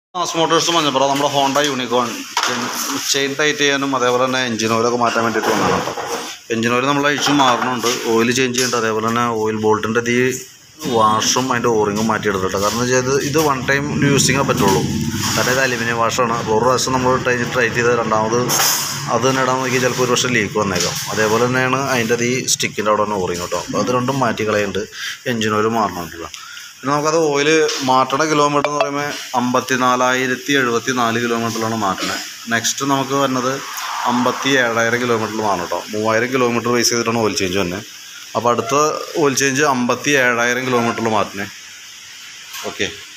mass Motors Manjappura നമ്മുടെ Honda unicorn chain tight ചെയ്യാനും അതേപോലെ തന്നെ എഞ്ചിൻ ഓയിലൊക്കെ മാറ്റാൻ വേണ്ടിയിട്ട് വന്നതാണ് കേട്ടോ എഞ്ചിൻ ഓയിൽ നമ്മൾ അഴിച്ചു മാറുന്നുണ്ട് ഓയിൽ ചേഞ്ച് ചെയ്യുന്നുണ്ട് അതേപോലെ തന്നെ ഓയിൽ ബോൾട്ടിൻ്റെ ഈ വാഷും അതിൻ്റെ ഓറിങ്ങും മാറ്റിയെടുത്തിട്ട് കാരണം എന്ന് വെച്ചാൽ ഇത് വൺ ടൈം യൂസിങ്ങേ പറ്റുള്ളൂ കാരണം ഇത് അലുമിനിയം വാഷാണ് അപ്പോൾ ഒരു പ്രാവശ്യം നമ്മൾ ടൈ ട്രൈ ചെയ്ത് രണ്ടാമത് അത് തന്നെ ഇടാൻ നോക്കി ചിലപ്പോൾ ഒരു വർഷം ലീക്ക് വന്നേക്കാം അതേപോലെ തന്നെയാണ് അതിൻ്റെ ഈ സ്റ്റിക്കിൻ്റെ അവിടെ തന്നെ ഓറിങ് കേട്ടോ അപ്പോൾ അത് രണ്ടും മാറ്റി കളയുന്നുണ്ട് എഞ്ചിൻ ഓയിൽ മാറണമുണ്ടല്ലോ പിന്നെ നമുക്കത് ഓയിൽ മാറ്റണ കിലോമീറ്റർ എന്ന് പറയുമ്പോൾ അമ്പത്തി നാലായിരത്തി എഴുപത്തി നാല് കിലോമീറ്ററിലാണ് മാറ്റണത് നെക്സ്റ്റ് നമുക്ക് വരുന്നത് അമ്പത്തി ഏഴായിരം കിലോമീറ്ററിൽ മാറണം കേട്ടോ മൂവായിരം കിലോമീറ്റർ ബേസ് ചെയ്തിട്ടാണ് ഓയിൽ ചേഞ്ച് തന്നെ അപ്പോൾ അടുത്ത ഓയിൽ ചേഞ്ച് അമ്പത്തി ഏഴായിരം കിലോമീറ്ററിൽ മാറ്റണേ ഓക്കെ